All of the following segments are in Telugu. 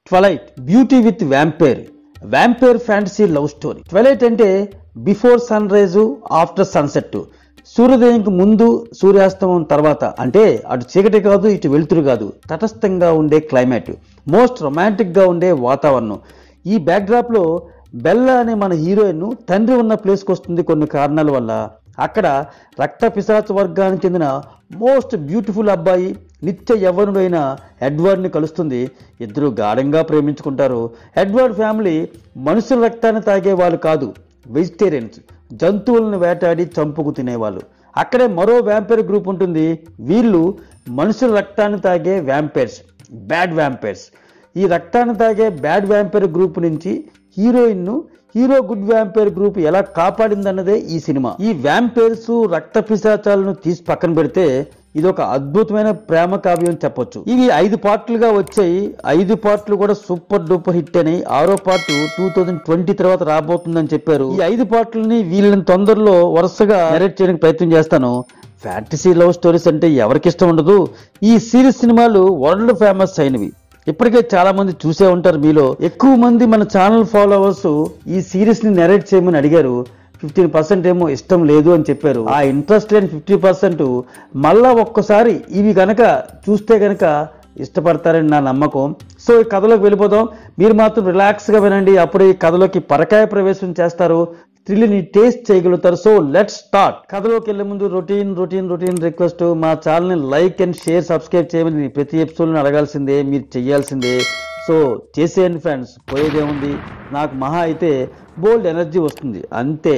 ట్వలైట్ beauty with vampire vampire fantasy love story twilight అంటే before sunrise after sunset సూర్యోదయంకి ముందు సూర్యాస్తమం తర్వాత అంటే అటు చీకటి కాదు ఇటు వెలుతురు కాదు తటస్థంగా ఉండే క్లైమేట్ మోస్ట్ రొమాంటిక్ గా ఉండే వాతావరణం ఈ బ్యాక్డ్రాప్ లో బెల్లా అనే మన హీరోయిన్ తండ్రి ఉన్న ప్లేస్కి వస్తుంది కొన్ని కారణాల వల్ల అక్కడ రక్త పిశాచ వర్గానికి చెందిన మోస్ట్ బ్యూటిఫుల్ అబ్బాయి నిత్య యవ్వనుడైన ఎడ్వర్డ్ని కలుస్తుంది ఇద్దరు గాఢంగా ప్రేమించుకుంటారు ఎడ్వర్డ్ ఫ్యామిలీ మనుషుల రక్తాన్ని తాగే వాళ్ళు కాదు వెజిటేరియన్స్ జంతువులను వేటాడి చంపుకు తినేవాళ్ళు అక్కడే మరో వ్యాంపైర్ గ్రూప్ ఉంటుంది వీళ్ళు మనుషుల రక్తాన్ని తాగే వ్యాంపైర్స్ బ్యాడ్ వ్యాంపైర్స్ ఈ రక్తాన్ని తాగే బ్యాడ్ వ్యాంపైర్ గ్రూప్ నుంచి heroine hero good vampire group ఎలా కాపాడిందన్నదే ఈ సినిమా ఈ వ్యాంపైర్స్ రక్త పిశాచాలను తీసి పక్కన పెడితే ఇది ఒక అద్భుతమైన ప్రేమ కావ్యం చెప్పొచ్చు ఇవి ఐదు పార్ట్లుగా వచ్చాయి ఐదు పార్ట్లు కూడా సూపర్ డూపర్ హిట్ అని ఆరో పార్ట్ టూ థౌజండ్ ట్వంటీ తర్వాత రాబోతుందని చెప్పారు ఈ ఐదు పార్ట్లని వీళ్ళని తొందరలో వరుసగా నెరేట్ చేయడానికి ప్రయత్నం చేస్తాను ఫ్యాంటసీ లవ్ స్టోరీస్ అంటే ఎవరికి ఇష్టం ఉండదు ఈ సిరీస్ సినిమాలు వరల్డ్ ఫేమస్ అయినవి ఇప్పటికే చాలా మంది చూసే ఉంటారు మీలో ఎక్కువ మంది మన ఛానల్ ఫాలోవర్స్ ఈ సిరీస్ ని నెరేట్ చేయమని అడిగారు ఫిఫ్టీన్ పర్సెంట్ ఏమో ఇష్టం లేదు అని చెప్పారు ఆ ఇంట్రెస్ట్ లేని ఫిఫ్టీ పర్సెంట్ మళ్ళా ఒక్కసారి ఇవి గనక చూస్తే గనక ఇష్టపడతారని నా నమ్మకం సో ఈ కథలోకి వెళ్ళిపోదాం మీరు మాత్రం రిలాక్స్ గా వినండి అప్పుడే ఈ కథలోకి పరకాయ ప్రవేశం చేస్తారు థ్రిల్ని టేస్ట్ చేయగలుగుతారు సో లెట్ స్టార్ట్ కథలోకి వెళ్లే ముందు రొటీన్ రొటీన్ రొటీన్ రిక్వెస్ట్ మా ఛానల్ని లైక్ అండ్ షేర్ సబ్స్క్రైబ్ చేయమని ప్రతి ఎపిసోడ్ని అడగాల్సిందే మీరు చేయాల్సిందే సో చేసేయండి ఫ్రెండ్స్ పోయేదేముంది నాకు మహా అయితే బోల్డ్ ఎనర్జీ వస్తుంది అంతే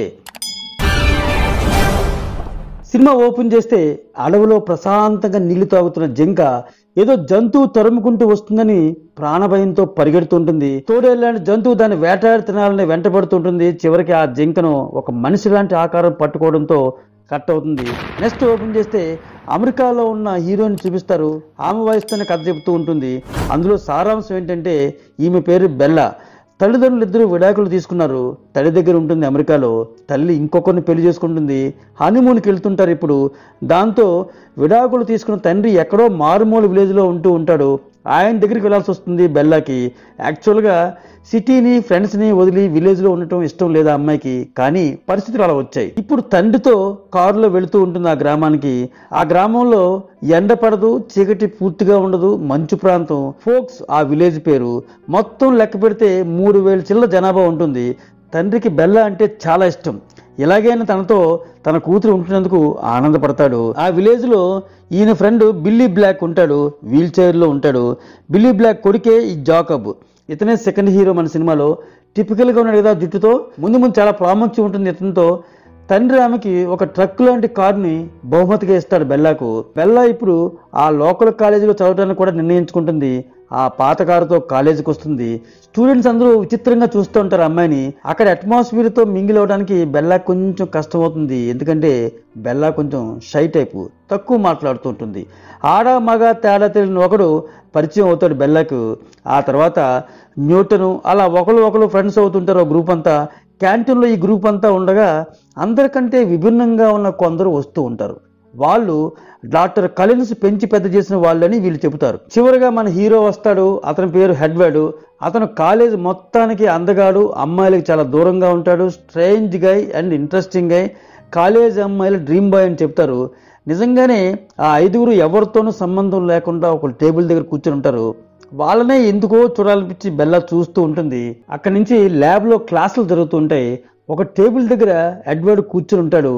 సినిమా ఓపెన్ చేస్తే అడవిలో ప్రశాంతంగా నీళ్లు తాగుతున్న జింక ఏదో జంతువు తరుముకుంటూ వస్తుందని ప్రాణభయంతో పరిగెడుతుంటుంది తోడేలాంటి జంతువు దాన్ని వేటాడి తినాలని వెంటబడుతుంటుంది చివరికి ఆ జింకను ఒక మనిషి లాంటి ఆకారం పట్టుకోవడంతో కట్ అవుతుంది నెక్స్ట్ ఓపెన్ చేస్తే అమెరికాలో ఉన్న హీరోయిన్ చూపిస్తారు ఆమె వయసుతోనే కథ చెబుతూ ఉంటుంది అందులో సారాంశం ఏంటంటే ఈమె పేరు బెల్లా తల్లిదండ్రులు ఇద్దరు విడాకులు తీసుకున్నారు తల్లి దగ్గర ఉంటుంది అమెరికాలో తల్లి ఇంకొకరిని పెళ్లి చేసుకుంటుంది హనీమూన్కి వెళ్తుంటారు ఇప్పుడు దాంతో విడాకులు తీసుకున్న తండ్రి ఎక్కడో మారుమూల విలేజ్లో ఉంటూ ఉంటాడు ఆయన దగ్గరికి వెళ్ళాల్సి వస్తుంది బెల్లాకి యాక్చువల్గా సిటీని ఫ్రెండ్స్ని వదిలి విలేజ్లో ఉండటం ఇష్టం లేదా అమ్మాయికి కానీ పరిస్థితులు అలా వచ్చాయి ఇప్పుడు తండ్రితో కారులో వెళుతూ ఉంటుంది ఆ గ్రామానికి ఆ గ్రామంలో ఎండ పడదు చీకటి పూర్తిగా ఉండదు మంచు ప్రాంతం ఫోక్స్ ఆ విలేజ్ పేరు మొత్తం లెక్క పెడితే మూడు వేల చిల్ల జనాభా ఉంటుంది తండ్రికి బెల్ల అంటే చాలా ఇష్టం ఎలాగైనా తనతో తన కూతురు ఉంటున్నందుకు ఆనందపడతాడు ఆ విలేజ్ లో ఈయన ఫ్రెండ్ బిల్లీ బ్లాక్ ఉంటాడు వీల్ చైర్ లో ఉంటాడు బిల్లీ బ్లాక్ కొడుకే ఈ జాకబ్ ఇతనే సెకండ్ హీరో మన సినిమాలో టిపికల్ గా ఉన్నాడు కదా జుట్టుతో ముందు ముందు చాలా ప్రాముఖ్యం ఉంటుంది ఇతనితో తండ్రి ఆమెకి ఒక ట్రక్ లాంటి కారుని బహుమతిగా ఇస్తాడు బెల్లాకు బెల్లా ఇప్పుడు ఆ లోకల్ కాలేజీలో చదవడానికి కూడా నిర్ణయించుకుంటుంది ఆ పాత కారుతో కాలేజీకి వస్తుంది స్టూడెంట్స్ అందరూ విచిత్రంగా చూస్తూ ఉంటారు అమ్మాయిని అక్కడ అట్మాస్ఫియర్ తో మింగిల్ అవడానికి బెల్లా కొంచెం కష్టమవుతుంది ఎందుకంటే బెల్లా కొంచెం షై టైపు తక్కువ మాట్లాడుతూ ఉంటుంది ఆడ మగ తేడా తెలియని ఒకడు పరిచయం అవుతాడు బెల్లాకు ఆ తర్వాత న్యూటను అలా ఒకరు ఒకరు ఫ్రెండ్స్ అవుతుంటారు ఒక గ్రూప్ అంతా క్యాంటీన్లో ఈ గ్రూప్ అంతా ఉండగా అందరికంటే విభిన్నంగా ఉన్న కొందరు వస్తూ ఉంటారు వాళ్ళు డాక్టర్ కలిన్స్ పెంచి పెద్ద చేసిన వాళ్ళని వీళ్ళు చెబుతారు చివరిగా మన హీరో వస్తాడు అతని పేరు హెడ్వర్డ్ అతను కాలేజ్ మొత్తానికి అందగాడు అమ్మాయిలకి చాలా దూరంగా ఉంటాడు strange guy and interesting guy college అమ్మాయిల డ్రీమ్ బాయ్ అని చెప్తారు నిజంగానే ఆ ఐదుగురు ఎవరితోనూ సంబంధం లేకుండా ఒక టేబుల్ దగ్గర కూర్చొని ఉంటారు వాళ్ళనే ఎందుకో చూడాలనిపించి బెల్లా చూస్తూ ఉంటుంది అక్కడి నుంచి ల్యాబ్ లో క్లాసులు జరుగుతూ ఉంటాయి ఒక టేబుల్ దగ్గర ఎడ్వర్డ్ కూర్చుని ఉంటాడు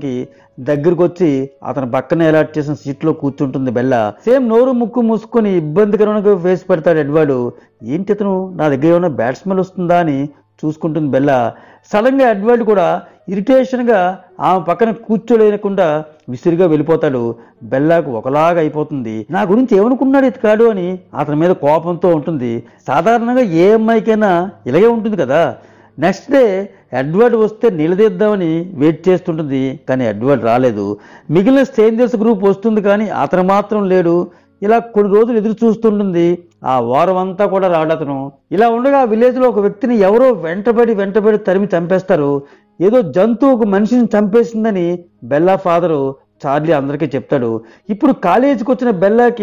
దగ్గరకు వచ్చి అతని పక్కన అలాట్ చేసిన సీట్ లో కూర్చుంటుంది బెల్ల సేమ్ నోరు ముక్కు మూసుకొని ఇబ్బందికరంగా ఫేస్ పెడతాడు ఎడ్వర్డ్ ఏంటి ఇతను నా దగ్గర ఏమైనా బ్యాట్ స్మెల్ వస్తుందా అని చూసుకుంటుంది బెల్ల సడన్ గా ఎడ్వర్డ్ కూడా ఇరిటేషన్ గా ఆమె పక్కన కూర్చోలేనకుండా విసిరిగా వెళ్ళిపోతాడు బెల్లాకు ఒకలాగా అయిపోతుంది నా గురించి ఏమనుకున్నాడు ఇతకాడు అని అతని మీద కోపంతో ఉంటుంది సాధారణంగా ఏ అమ్మాయికైనా ఇలాగే ఉంటుంది కదా నెక్స్ట్ డే ఎడ్వర్డ్ వస్తే నిలదీద్దామని వెయిట్ చేస్తుంటుంది కానీ ఎడ్వర్డ్ రాలేదు మిగిలిన స్ట్రేంజర్స్ గ్రూప్ వస్తుంది కానీ అతను మాత్రం లేడు ఇలా కొన్ని రోజులు ఎదురు చూస్తుంటుంది ఆ వారం అంతా కూడా రాడతను ఇలా ఉండగా ఆ విలేజ్ లో ఒక వ్యక్తిని ఎవరో వెంటబడి వెంటబడి తరిమి చంపేస్తారు ఏదో జంతువు ఒక మనిషిని చంపేసిందని బెల్లా ఫాదరు చార్లీ అందరికీ చెప్తాడు ఇప్పుడు కాలేజీకి వచ్చిన బెల్లాకి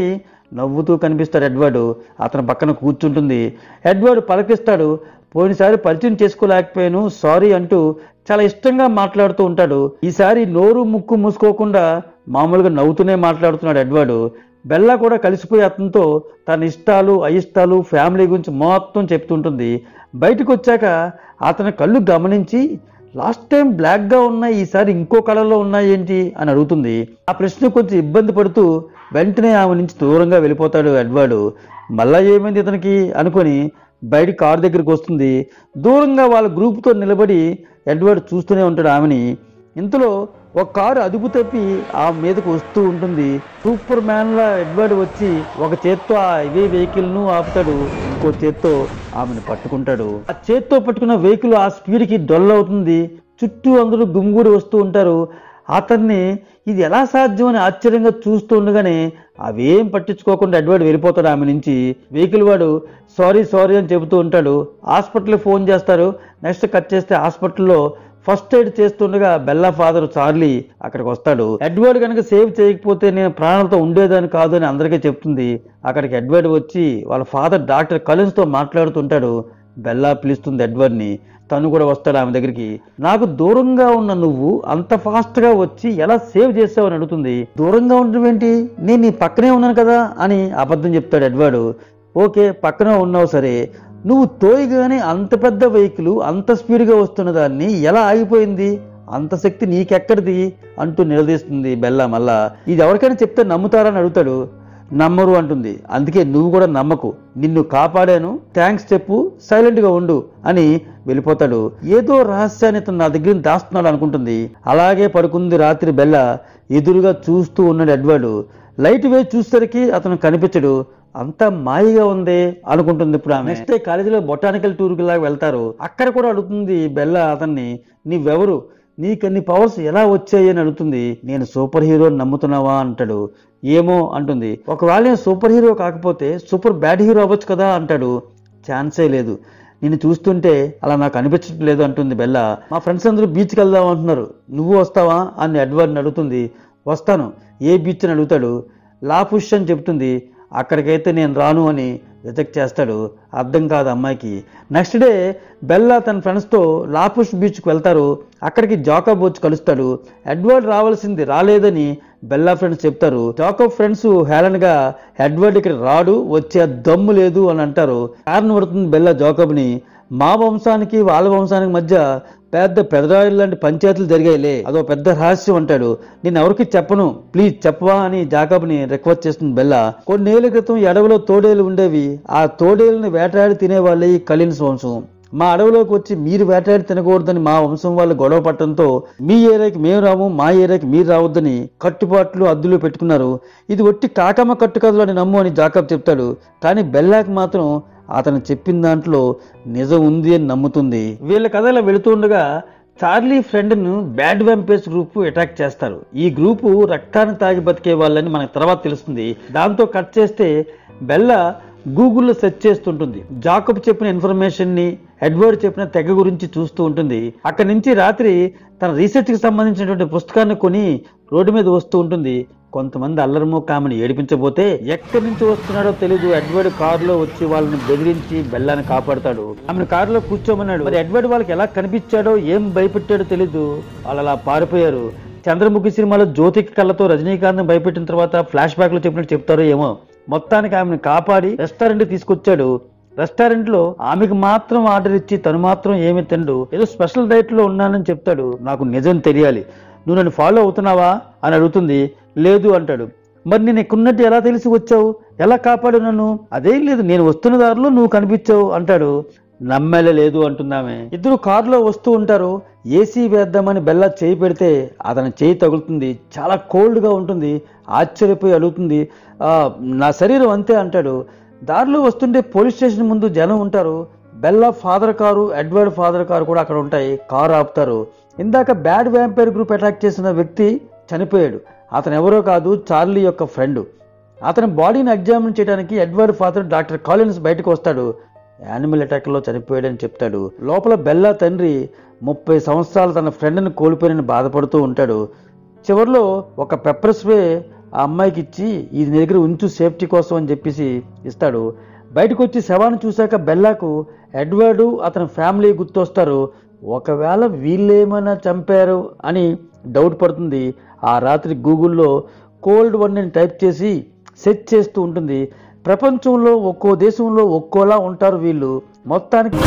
నవ్వుతూ కనిపిస్తాడు ఎడ్వర్డ్ అతని పక్కన కూర్చుంటుంది ఎడ్వర్డ్ పలకిస్తాడు పోయినసారి పరిచయం చేసుకోలేకపోయాను సారీ అంటూ చాలా ఇష్టంగా మాట్లాడుతూ ఉంటాడు ఈసారి నోరు ముక్కు మూసుకోకుండా మామూలుగా నవ్వుతూనే మాట్లాడుతున్నాడు ఎడ్వర్డ్ బెల్లా కూడా కలిసిపోయి అతనితో తన ఇష్టాలు అయిష్టాలు ఫ్యామిలీ గురించి మొత్తం చెప్తుంటుంది బయటకు వచ్చాక అతని కళ్ళు గమనించి లాస్ట్ టైం బ్లాక్గా ఉన్నాయి ఈసారి ఇంకో కలర్లో ఉన్నాయి ఏంటి అని అడుగుతుంది ఆ ప్రశ్న కొంచెం ఇబ్బంది పడుతూ వెంటనే ఆమె నుంచి దూరంగా వెళ్ళిపోతాడు ఎడ్వర్డ్ మళ్ళా ఏమైంది ఇతనికి అనుకొని బయట కారు దగ్గరికి వస్తుంది దూరంగా వాళ్ళ గ్రూప్తో నిలబడి ఎడ్వర్డ్ చూస్తూనే ఉంటాడు ఆమెని ఇంతలో ఒక కారు అదుపు తప్పి ఆ మీదకు వస్తూ ఉంటుంది సూపర్ మ్యాన్ లా ఎడ్వర్డ్ వచ్చి ఒక చేత్తో ఆ ఇవే వెహికల్ ను ఆపుతాడు ఇంకో చేత్తో ఆమెను పట్టుకుంటాడు ఆ చేత్తో పట్టుకున్న వెహికల్ ఆ స్పీడ్ కి డొల్ అవుతుంది చుట్టూ అందరూ గుమ్గూడి వస్తూ ఉంటారు అతన్ని ఇది ఎలా సాధ్యమని ఆశ్చర్యంగా చూస్తూ ఉండగానే అవేం పట్టించుకోకుండా ఎడ్వర్డ్ వెళ్ళిపోతాడు ఆమె నుంచి వెహికల్ వాడు సారీ సారీ అని చెబుతూ ఉంటాడు హాస్పిటల్కి ఫోన్ చేస్తారు నెక్స్ట్ కట్ చేస్తే హాస్పిటల్లో ఫస్ట్ ఎయిడ్ చేస్తుండగా బెల్లా ఫాదర్ చార్లీ అక్కడికి వస్తాడు ఎడ్వర్డ్ కనుక సేవ్ చేయకపోతే నేను ప్రాణాలతో ఉండేదాన్ని కాదు అని అందరికీ చెప్తుంది అక్కడికి ఎడ్వర్డ్ వచ్చి వాళ్ళ ఫాదర్ డాక్టర్ కలిన్స్ తో మాట్లాడుతుంటాడు బెల్లా పిలుస్తుంది ఎడ్వర్డ్ ని తను కూడా వస్తాడు ఆమె దగ్గరికి నాకు దూరంగా ఉన్న నువ్వు అంత ఫాస్ట్ గా వచ్చి ఎలా సేవ్ చేసావు అని అడుగుతుంది దూరంగా ఉండడం ఏంటి నేను నీ పక్కనే ఉన్నాను కదా అని అబద్ధం చెప్తాడు ఎడ్వర్డ్ ఓకే పక్కనే ఉన్నావు సరే నువ్వు తోయగానే అంత పెద్ద వెహికల్ అంత స్పీడ్గా వస్తున్న దాన్ని ఎలా ఆగిపోయింది అంత శక్తి నీకెక్కడిది అంటూ నిలదీస్తుంది బెల్లా మళ్ళా ఇది ఎవరికైనా చెప్తే నమ్ముతారని అడుగుతాడు నమ్మరు అంటుంది అందుకే నువ్వు కూడా నమ్మకు నిన్ను కాపాడాను థ్యాంక్స్ చెప్పు సైలెంట్ గా ఉండు అని వెళ్ళిపోతాడు ఏదో రహస్యాన్ని తను నా దగ్గర దాస్తున్నాడు అనుకుంటుంది అలాగే పడుకుంది రాత్రి బెల్ల ఎదురుగా చూస్తూ ఉన్నాడు ఎడ్వర్డ్ లైట్ వేసి చూసేసరికి అతను కనిపించడు అంతా మాయగా ఉంది అనుకుంటుంది ఇప్పుడు ఆమె నెక్స్ట్ డే కాలేజీలో బొటానికల్ టూర్కి లాగా వెళ్తారు అక్కడ కూడా అడుగుతుంది బెల్ల అతన్ని నీవెవరు నీకన్ని పవర్స్ ఎలా వచ్చాయి అని అడుగుతుంది నేను సూపర్ హీరో నమ్ముతున్నావా అంటాడు ఏమో అంటుంది ఒకవేళ నేను సూపర్ హీరో కాకపోతే సూపర్ బ్యాడ్ హీరో అవ్వచ్చు కదా అంటాడు ఛాన్సే లేదు నిన్ను చూస్తుంటే అలా నాకు అనిపించట్లేదు అంటుంది బెల్ల మా ఫ్రెండ్స్ అందరూ బీచ్కి వెళ్దాం అంటున్నారు నువ్వు వస్తావా అని ఎడ్వర్డ్ని అడుగుతుంది వస్తాను ఏ బీచ్ అని అడుగుతాడు లాపుష్ అని చెప్తుంది అక్కడికైతే నేను రాను అని రిజెక్ట్ చేస్తాడు అర్థం కాదు అమ్మాయికి నెక్స్ట్ డే బెల్లా తన ఫ్రెండ్స్తో లాపుష్ బీచ్కి వెళ్తారు అక్కడికి జాకబ్ వచ్చి కలుస్తాడు ఎడ్వర్డ్ రావాల్సింది రాలేదని బెల్లా ఫ్రెండ్స్ చెప్తారు జాకబ్ ఫ్రెండ్స్ హేళనగా ఎడ్వర్డ్ ఇక్కడ రాడు వచ్చే దమ్ము లేదు అని అంటారు కారణం పడుతుంది బెల్లా జాకబ్ని మా వంశానికి వాళ్ళ వంశానికి మధ్య పెద్ద పెదరాయిలు లాంటి పంచాయతీలు జరిగాయిలే అదో పెద్ద రహస్యం అంటాడు నేను ఎవరికి చెప్పను ప్లీజ్ చెప్పవా అని జాకబ్ని రిక్వెస్ట్ చేస్తుంది బెల్లా కొన్నేళ్ల క్రితం ఈ అడవిలో తోడేలు ఉండేవి ఆ తోడేలుని వేటాడి తినేవాళ్ళే ఈ కలిన్స్ వంశం మా అడవిలోకి వచ్చి మీరు వేటాడి తినకూడదని మా వంశం వాళ్ళు గొడవ పట్టడంతో మీ ఏరియాకి మేము రాము మా ఏరియాకి మీరు రావద్దని కట్టుబాట్లు అద్దులు పెట్టుకున్నారు ఇది ఒట్టి కాకమ్మ కట్టు కథలు అని నమ్ము అని జాకబ్ చెప్తాడు కానీ బెల్లాకి మాత్రం అతను చెప్పిన దాంట్లో నిజం ఉంది అని నమ్ముతుంది వీళ్ళ కథ ఇలా వెళుతుండగా చార్లీ ఫ్రెండ్ను బ్యాడ్ వెంపేస్ గ్రూప్ అటాక్ చేస్తారు ఈ గ్రూపు రక్తాన్ని తాగి బతికే వాళ్ళని మనకు తర్వాత తెలుస్తుంది దాంతో కట్ చేస్తే బెల్ల గూగుల్లో సెర్చ్ చేస్తుంటుంది జాకబ్ చెప్పిన ఇన్ఫర్మేషన్ ని ఎడ్వర్డ్ చెప్పిన తెగ గురించి చూస్తూ ఉంటుంది అక్కడి నుంచి రాత్రి తన రీసెర్చ్ కి సంబంధించినటువంటి పుస్తకాన్ని కొని రోడ్డు మీద వస్తూ ఉంటుంది కొంతమంది అల్లరిమూక ఆమెను ఏడిపించబోతే ఎక్కడి నుంచి వస్తున్నాడో తెలియదు ఎడ్వర్డ్ కారులో వచ్చి వాళ్ళని బెదిరించి బెల్లాన్ని కాపాడుతాడు ఆమెను కారులో కూర్చోమన్నాడు మరి ఎడ్వర్డ్ వాళ్ళకి ఎలా కనిపించాడో ఏం భయపెట్టాడో తెలీదు వాళ్ళు అలా పారిపోయారు చంద్రముఖి సినిమాలో జ్యోతికి కళ్ళతో రజనీకాంత్ భయపెట్టిన తర్వాత ఫ్లాష్ బ్యాక్ లో చెప్పినట్టు చెప్తారో ఏమో మొత్తానికి ఆమెను కాపాడి రెస్టారెంట్ తీసుకొచ్చాడు రెస్టారెంట్ లో ఆమెకు మాత్రం ఆర్డర్ ఇచ్చి తను మాత్రం ఏమి తిండు ఏదో స్పెషల్ డైట్ లో ఉన్నానని చెప్తాడు నాకు నిజం తెలియాలి నువ్వు నన్ను ఫాలో అవుతున్నావా అని అడుగుతుంది లేదు అంటాడు మరి నేను ఇక్కడున్నట్టు ఎలా తెలిసి వచ్చావు ఎలా కాపాడు నన్ను అదేం లేదు నేను వస్తున్న దారిలో నువ్వు కనిపించావు అంటాడు నమ్మేలే లేదు అంటుందామె ఇద్దరు కారులో వస్తూ ఉంటారు ఏసీ వేద్దామని బెల్లా చేయి పెడితే అతని చేయి తగులుతుంది చాలా కోల్డ్ గా ఉంటుంది ఆశ్చర్యపోయి అడుగుతుంది "ఆ, నా శరీరం అంతే అంటాడు దారిలో వస్తుంటే పోలీస్ స్టేషన్ ముందు జనం ఉంటారు Bella father car Edward father car కూడా అక్కడ ఉంటాయి కారు ఆపుతారు ఇందాక బ్యాడ్ వ్యాంపైర్ గ్రూప్ అటాక్ చేసిన వ్యక్తి చనిపోయాడు అతను ఎవరో కాదు చార్లీ యొక్క ఫ్రెండ్ అతని బాడీని ఎగ్జామిన్ చేయడానికి ఎడ్వర్డ్ ఫాదర్ డాక్టర్ కాలిన్స్ బయటకు వస్తాడు యానిమల్ అటాక్లో చనిపోయాడని చెప్తాడు లోపల బెల్లా తండ్రి ముప్పై సంవత్సరాలు తన ఫ్రెండ్ని కోల్పోయినని బాధపడుతూ ఉంటాడు చివరిలో ఒక పెప్పర్ స్ప్రే ఆ అమ్మాయికి ఇచ్చి ఇది నీ దగ్గర ఉంచు సేఫ్టీ కోసం అని చెప్పేసి ఇస్తాడు బయటకు వచ్చి శవాన్ని చూశాక బెల్లాకు ఎడ్వర్డు అతని ఫ్యామిలీ గుర్తొస్తారు ఒకవేళ వీళ్ళేమైనా చంపారు అని డౌట్ పడుతుంది ఆ రాత్రి గూగుల్లో కోల్డ్ వన్ అని టైప్ చేసి సెర్చ్ చేస్తూ ఉంటుంది ప్రపంచంలో ఒక్కో దేశంలో ఒక్కోలా ఉంటారు వీళ్ళు మొత్తానికి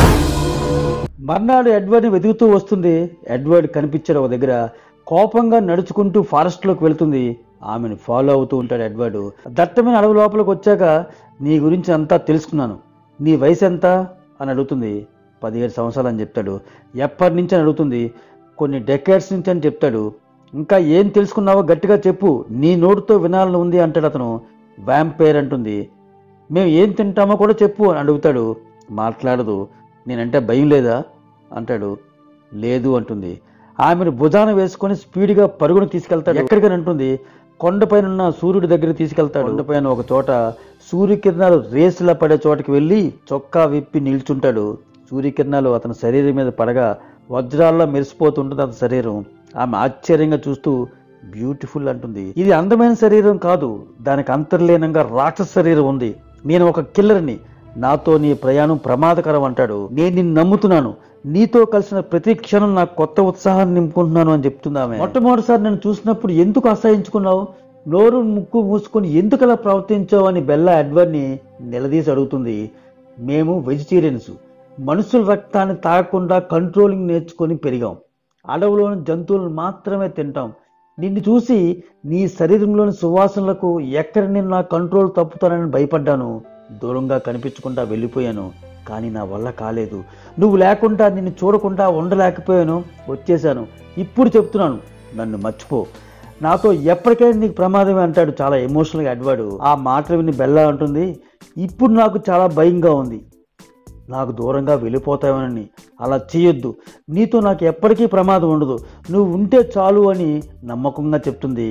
మర్నాడు ఎడ్వర్డ్ని వెతుకుతూ వస్తుంది ఎడ్వర్డ్ కనిపించాడు ఒక దగ్గర కోపంగా నడుచుకుంటూ ఫారెస్ట్లోకి వెళ్తుంది ఆమెను ఫాలో అవుతూ ఉంటాడు ఎడ్వర్డ్ దట్టమైన అడవి లోపలికి వచ్చాక నీ గురించి అంతా తెలుసుకున్నాను నీ వయసు ఎంత అని అడుగుతుంది పదిహేడు సంవత్సరాలు అని చెప్తాడు ఎప్పటి నుంచి అని అడుగుతుంది కొన్ని డెకేడ్స్ నుంచి అని చెప్తాడు ఇంకా ఏం తెలుసుకున్నావో గట్టిగా చెప్పు నీ నోటితో వినాలని ఉంది అంటాడు అతను వ్యాంపైర్ అంటుంది మేము ఏం తింటామో కూడా చెప్పు అని అడుగుతాడు మాట్లాడదు నేనంటే భయం లేదా అంటాడు లేదు అంటుంది ఆమెను భుజాన వేసుకొని స్పీడ్గా పరుగును తీసుకెళ్తాడు ఎక్కడికని అంటుంది కొండపైన ఉన్న సూర్యుడి దగ్గర తీసుకెళ్తాడు కొండపైన ఒక చోట సూర్యకిరణాలు రేసులా పడే చోటకి వెళ్ళి చొక్కా విప్పి నిల్చుంటాడు సూర్యకిరణాలు అతని శరీరం మీద పడగా వజ్రాల్లో మెరిసిపోతుంటుంది అతని శరీరం ఆమె ఆశ్చర్యంగా చూస్తూ బ్యూటిఫుల్ అంటుంది ఇది అందమైన శరీరం కాదు దానికి అంతర్లీనంగా రాక్షస శరీరం ఉంది నేను ఒక కిల్లర్ని నాతో నీ ప్రయాణం ప్రమాదకరం అంటాడు నేను నిన్ను నమ్ముతున్నాను నీతో కలిసిన ప్రతి క్షణం నాకు కొత్త ఉత్సాహాన్ని నింపుకుంటున్నాను అని చెప్తుంది ఆమె మొట్టమొదటిసారి నన్ను చూసినప్పుడు ఎందుకు అసహించుకున్నావు నోరు ముక్కు మూసుకొని ఎందుకు అలా ప్రవర్తించావు అని బెల్లా ఎడ్వర్డ్ని నిలదీసి అడుగుతుంది మేము వెజిటేరియన్స్ మనుషుల రక్తాన్ని తాగకుండా కంట్రోలింగ్ నేర్చుకొని పెరిగాం అడవులోని జంతువులను మాత్రమే తింటాం నిన్ను చూసి నీ శరీరంలోని సువాసనలకు ఎక్కడ నేను నా కంట్రోల్ తప్పుతానని భయపడ్డాను దూరంగా కనిపించకుండా వెళ్ళిపోయాను కానీ నా వల్ల కాలేదు నువ్వు లేకుండా నిన్ను చూడకుండా ఉండలేకపోయాను వచ్చేసాను ఇప్పుడు చెప్తున్నాను నన్ను మర్చిపో నాతో ఎప్పటికైనా నీకు ప్రమాదమే అంటాడు చాలా ఎమోషనల్గా అడ్వాడు ఆ మాటలు విని బెల్లా అంటుంది ఇప్పుడు నాకు చాలా భయంగా ఉంది నాకు దూరంగా వెళ్ళిపోతావనని అలా చేయొద్దు నీతో నాకు ఎప్పటికీ ప్రమాదం ఉండదు నువ్వు ఉంటే చాలు అని నమ్మకంగా చెప్తుంది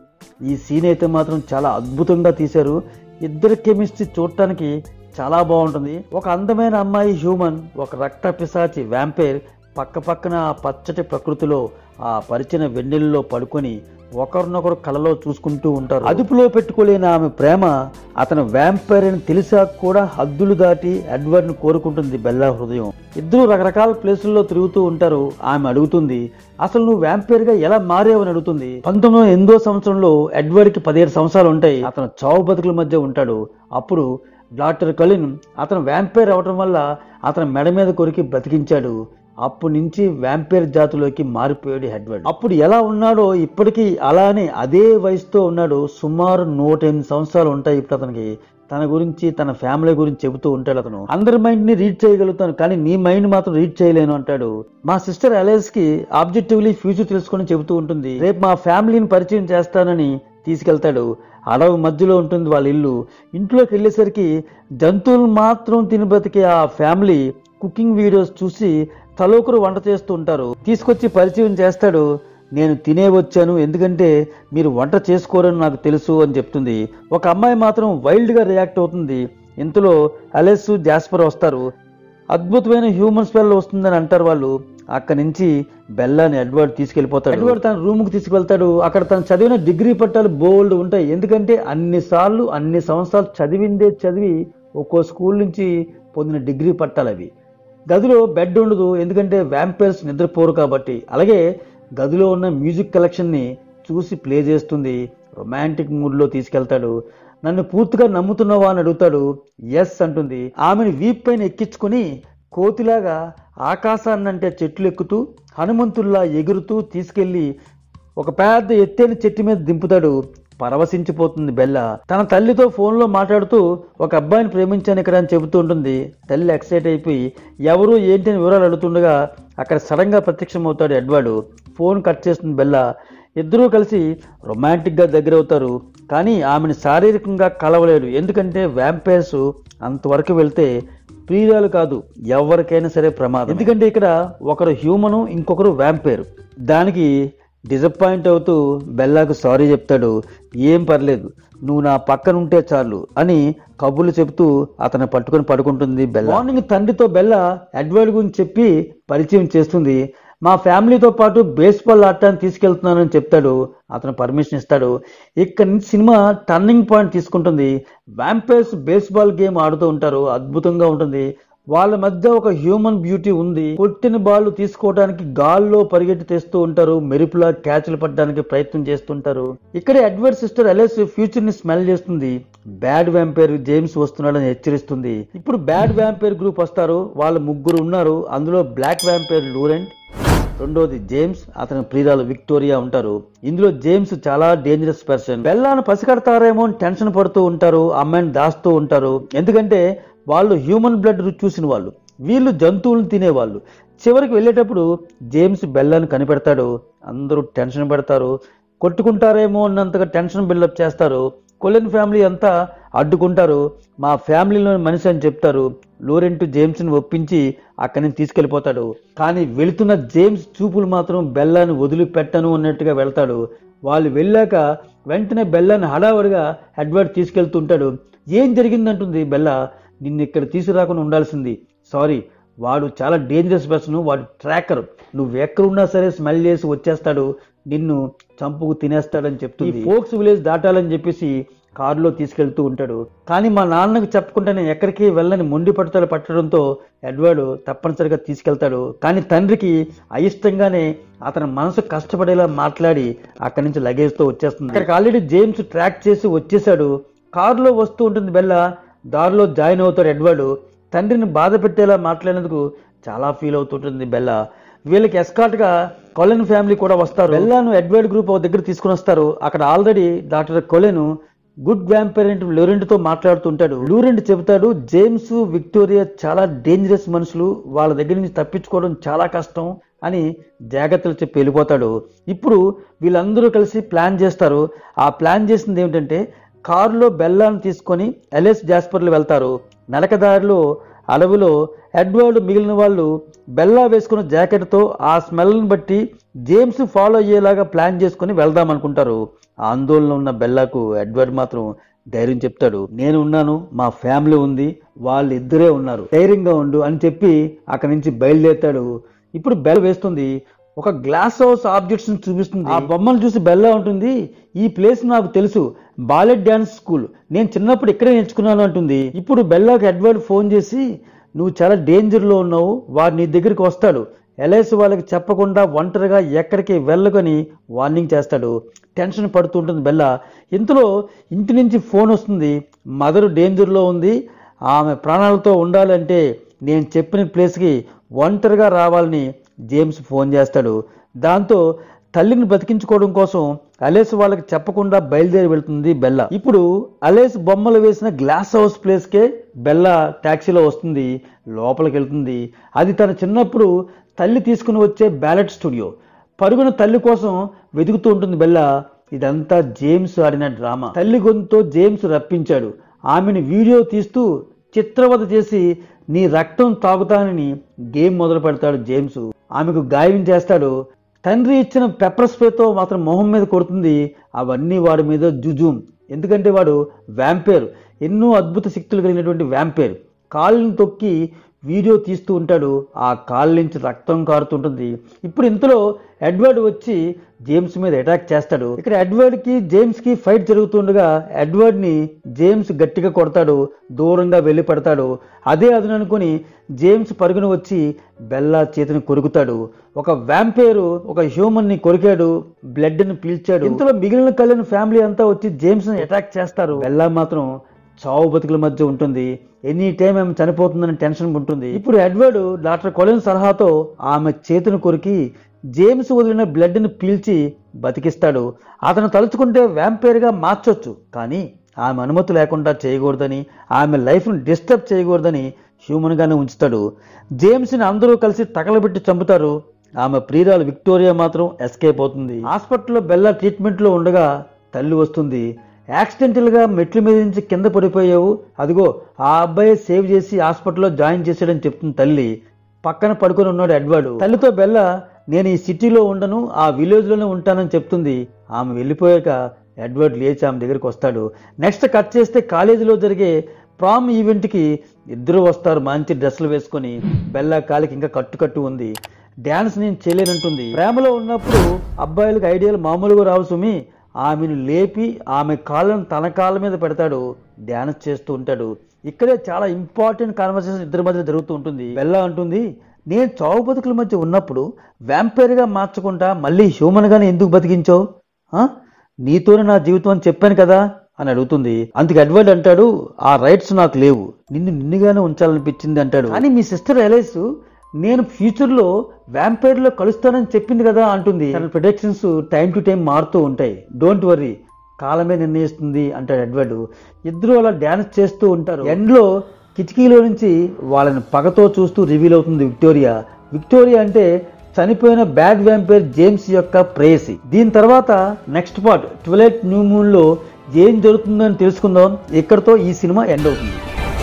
ఈ సీన్ అయితే మాత్రం చాలా అద్భుతంగా తీశారు ఇద్దరి కెమిస్ట్రీ చూడటానికి చాలా బాగుంటుంది ఒక అందమైన అమ్మాయి హ్యూమన్ ఒక రక్త పిశాచి వ్యాంపైర్ పక్క పక్కన ఆ పచ్చటి ప్రకృతిలో ఆ పరిచిన వెన్నెల్లో పడుకొని ఒకరినొకరు కలలో చూసుకుంటూ ఉంటారు అదుపులో పెట్టుకోలేని ఆమె ప్రేమ అతను వ్యాంపైర్ అని తెలిసాక కూడా హద్దులు దాటి ఎడ్వర్డ్ ను కోరుకుంటుంది బెల్లా హృదయం ఇద్దరు రకరకాల ప్లేసుల్లో తిరుగుతూ ఉంటారు ఆమె అడుగుతుంది అసలు నువ్వు వ్యాంపైర్ గా ఎలా మారేవని అడుగుతుంది పంతొమ్మిది వందల ఎనిమిదో సంవత్సరంలో ఎడ్వర్డ్ కి పదిహేడు సంవత్సరాలు ఉంటాయి అతను చావు బతుకుల మధ్య ఉంటాడు అప్పుడు డాక్టర్ కలిన్ అతను వ్యాంపైర్ అవటం వల్ల అతని మెడ మీద కొరికి బ్రతికించాడు అప్పటి నుంచి వ్యాంపైర్ జాతిలోకి మారిపోయాడు హెడ్వర్డ్ అప్పుడు ఎలా ఉన్నాడో ఇప్పటికీ అలానే అదే వయసుతో ఉన్నాడు సుమారు నూట ఎనిమిది సంవత్సరాలు ఉంటాయి ఇప్పుడు అతనికి తన గురించి తన ఫ్యామిలీ గురించి చెబుతూ ఉంటాడు అతను అందరి మైండ్ ని రీడ్ చేయగలుగుతాను కానీ నీ మైండ్ మాత్రం రీడ్ చేయలేను అంటాడు మా సిస్టర్ అలైస్ కి ఆబ్జెక్టివ్లీ ఫ్యూచర్ తెలుసుకొని చెబుతూ ఉంటుంది రేపు మా ఫ్యామిలీని పరిచయం చేస్తానని తీసుకెళ్తాడు అడవి మధ్యలో ఉంటుంది వాళ్ళ ఇల్లు ఇంట్లోకి వెళ్ళేసరికి జంతువులు మాత్రం తిని బ్రతికే ఆ ఫ్యామిలీ కుకింగ్ వీడియోస్ చూసి తలోకరు వంట చేస్తూ ఉంటారు తీసుకొచ్చి పరిచయం చేస్తాడు నేను తినే వచ్చాను ఎందుకంటే మీరు వంట చేసుకోరని నాకు తెలుసు అని చెప్తుంది ఒక అమ్మాయి మాత్రం వైల్డ్గా రియాక్ట్ అవుతుంది ఇంతలో అలెస్ జాస్పర్ వస్తారు అద్భుతమైన హ్యూమన్ స్పెల్ వస్తుందని అంటారు వాళ్ళు అక్కడి నుంచి బెల్లాని ఎడ్వర్డ్ తీసుకెళ్లిపోతాడు ఎడ్వర్డ్ తన రూమ్కి తీసుకెళ్తాడు అక్కడ తను చదివిన డిగ్రీ పట్టాలు బోల్డ్ ఉంటాయి ఎందుకంటే అన్ని సార్లు అన్ని సంవత్సరాలు చదివిందే చదివి ఒక్కో స్కూల్ నుంచి పొందిన డిగ్రీ పట్టాలు అవి గదిలో బెడ్ ఉండదు ఎందుకంటే వ్యాంపైర్స్ నిద్రపోరు కాబట్టి అలాగే గదిలో ఉన్న మ్యూజిక్ కలెక్షన్ని చూసి ప్లే చేస్తుంది రొమాంటిక్ మూడ్లో తీసుకెళ్తాడు నన్ను పూర్తిగా నమ్ముతున్నావా అని అడుగుతాడు ఎస్ అంటుంది ఆమెను వీప్ పైన ఎక్కించుకుని కోతిలాగా ఆకాశాన్నంటే చెట్లు ఎక్కుతూ హనుమంతుల్లా ఎగురుతూ తీసుకెళ్లి ఒక పెద్ద ఎత్తైన చెట్టు మీద దింపుతాడు పరవశించిపోతుంది బెల్ల తన తల్లితో ఫోన్లో మాట్లాడుతూ ఒక అబ్బాయిని ప్రేమించాను ఇక్కడ అని చెబుతూ ఉంటుంది తల్లి ఎక్సైట్ అయిపోయి ఎవరు ఏంటి అని వివరాలు అడుగుతుండగా అక్కడ సడన్గా ప్రత్యక్షమవుతాడు ఎడ్వార్డు ఫోన్ కట్ చేస్తుంది బెల్ల ఇద్దరూ కలిసి రొమాంటిక్గా దగ్గర అవుతారు కానీ ఆమెను శారీరకంగా కలవలేడు ఎందుకంటే వ్యాంపైర్స్ అంతవరకు వెళ్తే ప్రియురాలు కాదు ఎవరికైనా సరే ప్రమాదం ఎందుకంటే ఇక్కడ ఒకరు హ్యూమను ఇంకొకరు వ్యాంపైర్ దానికి డిసప్పాయింట్ అవుతూ బెల్లాకు సారీ చెప్తాడు ఏం పర్లేదు నువ్వు నా పక్కన ఉంటే చాలు అని కబుర్లు చెబుతూ అతను పట్టుకొని పడుకుంటుంది బెల్ల మార్నింగ్ తండ్రితో బెల్ల ఎడ్వర్డ్ గురించి చెప్పి పరిచయం చేస్తుంది మా ఫ్యామిలీతో పాటు బేస్బాల్ ఆడటానికి తీసుకెళ్తున్నానని చెప్తాడు అతను పర్మిషన్ ఇస్తాడు ఇక్కడ నుంచి సినిమా టర్నింగ్ పాయింట్ తీసుకుంటుంది వ్యాంపైర్స్ బేస్బాల్ గేమ్ ఆడుతూ ఉంటారు అద్భుతంగా ఉంటుంది వాళ్ళ మధ్య ఒక హ్యూమన్ బ్యూటీ ఉంది కొట్టిన బాల్ తీసుకోవడానికి గాల్లో పరిగెట్టి తెస్తూ ఉంటారు మెరుపులా క్యాచ్లు పడడానికి ప్రయత్నం చేస్తుంటారు ఇక్కడే అడ్వర్డ్ సిస్టర్ అలెస్ ఫ్యూచర్ ని స్మెల్ చేస్తుంది బ్యాడ్ వ్యాంపైర్ జేమ్స్ వస్తున్నాడని హెచ్చరిస్తుంది ఇప్పుడు బ్యాడ్ వ్యాంపైర్ గ్రూప్ వస్తారు వాళ్ళ ముగ్గురు ఉన్నారు అందులో బ్లాక్ వ్యాంపైర్ లూరెంట్ రెండోది జేమ్స్ అతని ప్రియురాలు విక్టోరియా ఉంటారు ఇందులో జేమ్స్ చాలా డేంజరస్ పర్సన్ బెల్లాను పసిగడతారేమో అని టెన్షన్ పడుతూ ఉంటారు అమ్మాయిని దాస్తూ ఉంటారు ఎందుకంటే వాళ్ళు హ్యూమన్ బ్లడ్ రుచి చూసిన వాళ్ళు వీళ్ళు జంతువులను తినేవాళ్ళు చివరికి వెళ్ళేటప్పుడు జేమ్స్ బెల్లాను కనిపెడతాడు అందరూ టెన్షన్ పెడతారు కొట్టుకుంటారేమో అన్నంతగా టెన్షన్ బిల్డప్ చేస్తారు కొలెన్ ఫ్యామిలీ అంతా అడ్డుకుంటారు మా ఫ్యామిలీలోని మనిషి అని చెప్తారు లోరెంట్ జేమ్స్ని ఒప్పించి అక్కడి నుంచి తీసుకెళ్లిపోతాడు కానీ వెళుతున్న జేమ్స్ చూపులు మాత్రం బెల్లాన్ని వదిలిపెట్టను అన్నట్టుగా వెళ్తాడు వాళ్ళు వెళ్ళాక వెంటనే బెల్లాన్ని హడావడిగా ఎడ్వర్డ్ తీసుకెళ్తుంటాడు ఏం జరిగిందంటుంది బెల్లా నిన్ను ఇక్కడ తీసుకురాకుండా ఉండాల్సింది సారీ వాడు చాలా డేంజరస్ పర్సన్ వాడు ట్రాకర్ నువ్వు ఎక్కడున్నా సరే స్మెల్ చేసి వచ్చేస్తాడు నిన్ను చంపుకు తినేస్తాడని చెప్తుంది ఫోక్స్ విలేజ్ దాటాలని చెప్పేసి కారులో తీసుకెళ్తూ ఉంటాడు కానీ మా నాన్నకు చెప్పకుండా నేను ఎక్కడికి వెళ్ళని మొండి పట్టుదల పట్టడంతో ఎడ్వర్డ్ తప్పనిసరిగా తీసుకెళ్తాడు కానీ తండ్రికి అయిష్టంగానే అతని మనసు కష్టపడేలా మాట్లాడి అక్కడి నుంచి లగేజ్తో వచ్చేస్తుంది అక్కడికి ఆల్రెడీ జేమ్స్ ట్రాక్ చేసి వచ్చేసాడు కారులో వస్తూ ఉంటుంది బెల్ల దారిలో జాయిన్ అవుతాడు ఎడ్వర్డ్ తండ్రిని బాధ పెట్టేలా మాట్లాడినందుకు చాలా ఫీల్ అవుతుంటుంది బెల్ల వీళ్ళకి escort గా కొలెన్ ఫ్యామిలీ కూడా వస్తారు బెల్లాను ఎడ్వర్డ్ గ్రూప్ ఒక దగ్గర తీసుకుని వస్తారు అక్కడ ఆల్రెడీ డాక్టర్ కొలెన్ గుడ్ వ్యాంపరెంట్ లూరెంట్తో మాట్లాడుతుంటాడు లూరెంట్ చెబుతాడు జేమ్స్ విక్టోరియా చాలా డేంజరస్ మనుషులు వాళ్ళ దగ్గర నుంచి తప్పించుకోవడం చాలా కష్టం అని జాగ్రత్తలు చెప్పి వెళ్ళిపోతాడు ఇప్పుడు వీళ్ళందరూ కలిసి ప్లాన్ చేస్తారు ఆ ప్లాన్ చేసింది ఏమిటంటే కారులో బెల్లాన్ని తీసుకొని ఎల్ఎస్ జాస్పర్లు వెళ్తారు నడకదారిలో అడవిలో ఎడ్వర్డ్ మిగిలిన వాళ్ళు బెల్లా వేసుకున్న జాకెట్తో ఆ స్మెల్ని బట్టి జేమ్స్ ఫాలో అయ్యేలాగా ప్లాన్ చేసుకుని వెళ్దాం అనుకుంటారు ఆ ఆందోళన ఉన్న బెల్లాకు ఎడ్వర్డ్ మాత్రం ధైర్యం చెప్తాడు నేను ఉన్నాను మా ఫ్యామిలీ ఉంది వాళ్ళు ఇద్దరే ఉన్నారు ధైర్యంగా ఉండు అని చెప్పి అక్కడి నుంచి బయలుదేరుతాడు ఇప్పుడు బెల్ వేస్తుంది ఒక గ్లాస్ హౌస్ ఆబ్జెక్ట్స్ చూపిస్తుంది ఆ బొమ్మను చూసి బెల్లా ఉంటుంది ఈ ప్లేస్ నాకు తెలుసు బాలెట్ డ్యాన్స్ స్కూల్ నేను చిన్నప్పుడు ఇక్కడే నేర్చుకున్నాను అంటుంది ఇప్పుడు బెల్లాకి ఎడ్వర్డ్ ఫోన్ చేసి నువ్వు చాలా డేంజర్లో ఉన్నావు వాడు నీ దగ్గరికి వస్తాడు ఎల్ఐసి వాళ్ళకి చెప్పకుండా ఒంటరిగా ఎక్కడికి వెళ్ళకని వార్నింగ్ చేస్తాడు టెన్షన్ పడుతుంటుంది బెల్ల ఇంతలో ఇంటి నుంచి ఫోన్ వస్తుంది మదర్ డేంజర్లో ఉంది ఆమె ప్రాణాలతో ఉండాలంటే నేను చెప్పిన ప్లేస్కి ఒంటరిగా రావాలని జేమ్స్ ఫోన్ చేస్తాడు దాంతో తల్లిని బతికించుకోవడం కోసం అలేస్ వాళ్ళకి చెప్పకుండా బయలుదేరి వెళ్తుంది బెల్ల ఇప్పుడు అలేస్ బొమ్మలు వేసిన గ్లాస్ హౌస్ ప్లేస్కే బెల్ల టాక్సీలో వస్తుంది లోపలికి వెళ్తుంది అది తన చిన్నప్పుడు తల్లి తీసుకుని వచ్చే బ్యాలెట్ స్టూడియో పరుగున తల్లి కోసం వెతుకుతూ ఉంటుంది బెల్ల ఇదంతా జేమ్స్ ఆడిన డ్రామా తల్లి గొంతుతో జేమ్స్ రప్పించాడు ఆమెను వీడియో తీస్తూ చిత్రవద చేసి నీ రక్తం తాగుతానని గేమ్ మొదలు పెడతాడు జేమ్స్ ఆమెకు గాయం చేస్తాడు తండ్రి ఇచ్చిన పెప్పర్ స్ప్రేతో మాత్రం మొహం మీద కొడుతుంది అవన్నీ వాడి మీద జుజూమ్ ఎందుకంటే వాడు వ్యాంపేర్ ఎన్నో అద్భుత శక్తులు కలిగినటువంటి వ్యాంపేర్ కాళ్ళని తొక్కి వీడియో తీస్తూ ఉంటాడు ఆ కాళ్ళ నుంచి రక్తం కారుతుంటుంది ఇప్పుడు ఇంతలో ఎడ్వర్డ్ వచ్చి జేమ్స్ మీద అటాక్ చేస్తాడు ఇక్కడ ఎడ్వర్డ్ కి జేమ్స్ కి ఫైట్ జరుగుతుండగా ఎడ్వర్డ్ ని జేమ్స్ గట్టిగా కొడతాడు దూరంగా వెళ్ళి పడతాడు అదే అదును అనుకుని జేమ్స్ పరుగున వచ్చి బెల్లా చేతిని కొరుకుతాడు ఒక వ్యాంపేరు ఒక హ్యూమన్ ని కొరికాడు బ్లడ్ ని పీల్చాడు ఇంతలో మిగిలిన కలిగిన ఫ్యామిలీ అంతా వచ్చి జేమ్స్ ని అటాక్ చేస్తారు బెల్లా మాత్రం చావు బతుకుల మధ్య ఉంటుంది ఎనీ టైం ఆమె చనిపోతుందని టెన్షన్ ఉంటుంది ఇప్పుడు ఎడ్వర్డ్ డాక్టర్ కొలెన్ సలహాతో ఆమె చేతును కొరికి జేమ్స్ వదిలిన బ్లడ్ ని పీల్చి బతికిస్తాడు అతను తలుచుకుంటే వ్యాంపైర్ గా మార్చొచ్చు కానీ ఆమె అనుమతి లేకుండా చేయకూడదని ఆమె లైఫ్ ను డిస్టర్బ్ చేయకూడదని హ్యూమన్ గానే ఉంచుతాడు జేమ్స్ ని అందరూ కలిసి తగలబెట్టి చంపుతారు ఆమె ప్రియురాలు విక్టోరియా మాత్రం ఎస్కేప్ అవుతుంది హాస్పిటల్లో బెల్లా ట్రీట్మెంట్ లో ఉండగా తల్లి వస్తుంది యాక్సిడెంటల్ గా మెట్ల మీద నుంచి కింద పడిపోయావు అదిగో ఆ అబ్బాయి సేవ్ చేసి హాస్పిటల్లో జాయిన్ చేశాడని చెప్తుంది తల్లి పక్కన పడుకొని ఉన్నాడు ఎడ్వర్డ్ తల్లితో బెల్ల నేను ఈ సిటీలో ఉండను ఆ విలేజ్ లోనే ఉంటానని చెప్తుంది ఆమె వెళ్ళిపోయాక ఎడ్వర్డ్ లేచి ఆమె దగ్గరికి వస్తాడు నెక్స్ట్ కట్ చేస్తే కాలేజీలో జరిగే ప్రామ్ ఈవెంట్ కి ఇద్దరు వస్తారు మంచి డ్రెస్సులు వేసుకొని బెల్ల కాలికి ఇంకా కట్టు కట్టు ఉంది డ్యాన్స్ నేను చేయలేనంటుంది ప్రేమలో ఉన్నప్పుడు అబ్బాయిలకు ఐడియాలు మామూలుగా రావు సుమి ఆమెను లేపి ఆమె కాళ్ళను తన కాళ్ళ మీద పెడతాడు డ్యాన్స్ చేస్తూ ఉంటాడు ఇక్కడే చాలా ఇంపార్టెంట్ కాన్వర్సేషన్ ఇద్దరి మధ్య జరుగుతూ ఉంటుంది బెల్లా అంటుంది నేను చావు బతుకుల మధ్య ఉన్నప్పుడు వ్యాంపైర్గా మార్చకుండా మళ్ళీ హ్యూమన్గానే ఎందుకు బతికించావు ఆ? నీతోనే నా జీవితం అని చెప్పాను కదా అని అడుగుతుంది అందుకు ఎడ్వర్డ్ అంటాడు ఆ రైట్స్ నాకు లేవు నిన్ను నిన్నుగానే ఉంచాలనిపించింది అంటాడు కానీ మీ సిస్టర్ ఎలైస్ నేను ఫ్యూచర్ లో వ్యాంపైర్ లో కలుస్తానని చెప్పింది కదా అంటుంది తన ప్రొడక్షన్స్ టైం టు టైం మారుతూ ఉంటాయి డోంట్ వర్రీ కాలమే నిర్ణయిస్తుంది అంటాడు ఎడ్వర్డ్ ఇద్దరు అలా డ్యాన్స్ చేస్తూ ఉంటారు ఎండ్ లో కిటికీలో నుంచి వాళ్ళని పగతో చూస్తూ రివీల్ అవుతుంది విక్టోరియా విక్టోరియా అంటే చనిపోయిన బ్యాడ్ వ్యాంపైర్ జేమ్స్ యొక్క ప్రేయసి దీని తర్వాత next part twilight new moon లో ఏం జరుగుతుందని తెలుసుకుందాం ఇక్కడతో ఈ సినిమా ఎండ్ అవుతుంది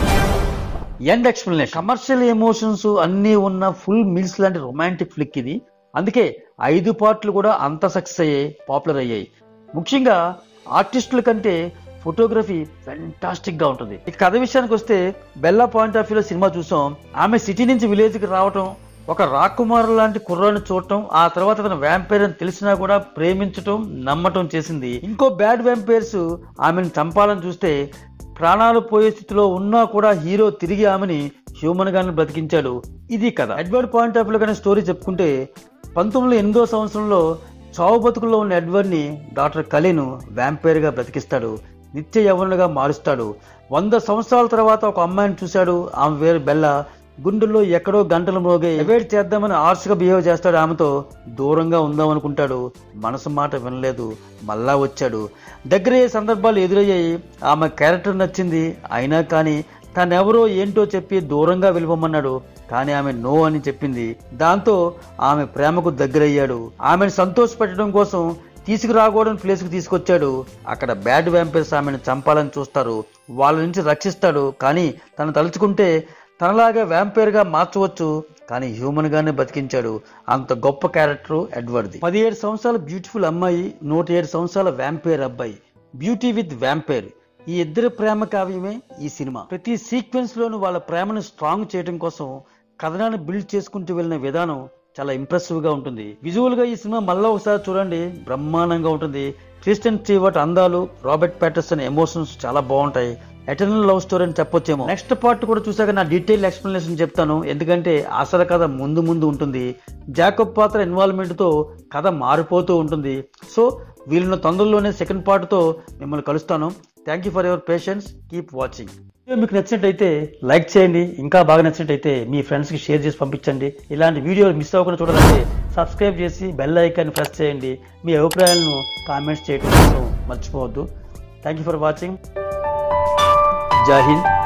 ఎండ్ ఎక్స్ప్లెనేషన్ కమర్షియల్ ఎమోషన్స్ అన్నీ ఉన్న ఫుల్ మీల్స్ లాంటి రొమాంటిక్ ఫ్లిక్ ఇది అందుకే ఐదు పార్ట్లు కూడా అంత సక్సెస్ అయ్యాయి పాపులర్ అయ్యాయి ముఖ్యంగా ఆర్టిస్టుల కంటే ఫోటోగ్రఫీ ఫెంటాస్టిక్ గా ఉంటుంది ఇక కథ విషయానికి వస్తే బెల్లా పాయింట్ ఆఫ్ వ్యూలో సినిమా చూసాం ఆమె సిటీ నుంచి విలేజ్ కి రావటం ఒక రాకుమారు లాంటి కుర్రాన్ని చూడటం ఆ తర్వాత తన వ్యాంపైర్ అని తెలిసినా కూడా ప్రేమించటం నమ్మటం చేసింది ఇంకో బ్యాడ్ వ్యాంపైర్స్ ఆమెను చంపాలని చూస్తే ప్రాణాలు పోయే స్థితిలో ఉన్నా కూడా హీరో తిరిగి ఆమెని హ్యూమన్ గానే బ్రతికించాడు ఇది కథ ఎడ్వర్డ్ పాయింట్ ఆఫ్ వ్యూ కానీ స్టోరీ చెప్పుకుంటే పంతొమ్మిది వందల ఎనిమిదో సంవత్సరంలో చావు బతుకుల్లో ఉన్న ఎడ్వర్డ్ ని డాక్టర్ కలీను వ్యాంపైర్ గా బ్రతికిస్తాడు నిత్య యవ్వనుగా మారుస్తాడు వంద సంవత్సరాల తర్వాత ఒక అమ్మాయిని చూశాడు ఆమె వేరు బెల్ల గుండెల్లో ఎక్కడో గంటలు మోగే ఎవేట్ చేద్దామని ఆర్ష్గా బిహేవ్ చేస్తాడు ఆమెతో దూరంగా ఉందాం అనుకుంటాడు మనసు మాట వినలేదు మళ్ళా వచ్చాడు దగ్గరయ్యే సందర్భాలు ఎదురయ్యాయి ఆమె క్యారెక్టర్ నచ్చింది అయినా కానీ తనెవరో ఏంటో చెప్పి దూరంగా వెళ్ళిపోమన్నాడు కానీ ఆమె నో అని చెప్పింది దాంతో ఆమె ప్రేమకు దగ్గరయ్యాడు ఆమెను సంతోషపెట్టడం కోసం తీసుకురాకూడని ప్లేస్కి తీసుకొచ్చాడు అక్కడ బ్యాడ్ వ్యాంపైర్స్ ఆమెను చంపాలని చూస్తారు వాళ్ళ నుంచి రక్షిస్తాడు కానీ తను తలుచుకుంటే తనలాగా వ్యాంపైర్గా మార్చవచ్చు కానీ హ్యూమన్ గానే బతికించాడు అంత గొప్ప క్యారెక్టర్ ఎడ్వర్డ్ది పదిహేడు సంవత్సరాల బ్యూటిఫుల్ అమ్మాయి నూట ఏడు సంవత్సరాల వ్యాంపైర్ అబ్బాయి బ్యూటీ విత్ వ్యాంపైర్ ఈ ఇద్దరి ప్రేమ కావ్యమే ఈ సినిమా ప్రతి సీక్వెన్స్ లోను వాళ్ళ ప్రేమను స్ట్రాంగ్ చేయడం కోసం కథనాన్ని బిల్డ్ చేసుకుంటూ వెళ్ళిన విధానం చాలా ఇంప్రెసివ్ గా ఉంటుంది విజువల్ గా ఈ సినిమా మళ్ళా ఒకసారి చూడండి బ్రహ్మాండంగా ఉంటుంది క్రిస్టియన్ స్టీవర్ట్ అందాలు రాబర్ట్ ప్యాటర్సన్ ఎమోషన్స్ చాలా బాగుంటాయి ఎటర్నల్ లవ్ స్టోరీ అని చెప్పొచ్చేమో నెక్స్ట్ పార్ట్ కూడా చూసాక నా డీటెయిల్ ఎక్స్ప్లెనేషన్ చెప్తాను ఎందుకంటే అసలు కథ ముందు ముందు ఉంటుంది జాకబ్ పాత్ర ఇన్వాల్వ్మెంట్ తో కథ మారిపోతూ ఉంటుంది సో వీళ్ళున్న తొందరలోనే సెకండ్ పార్ట్ తో మిమ్మల్ని కలుస్తాను thank you for your patience keep watching video మీకు నచ్చినట్టయితే లైక్ చేయండి ఇంకా బాగా నచ్చినట్టయితే మీ ఫ్రెండ్స్కి షేర్ చేసి పంపించండి ఇలాంటి వీడియోలు మిస్ అవ్వకుండా చూడాలంటే సబ్స్క్రైబ్ చేసి బెల్ ఐకాన్ని ప్రెస్ చేయండి మీ అభిప్రాయాలను కామెంట్స్ చేయడం మాత్రం మర్చిపోవద్దు థ్యాంక్ యూ ఫర్ వాచింగ్ జై హింద్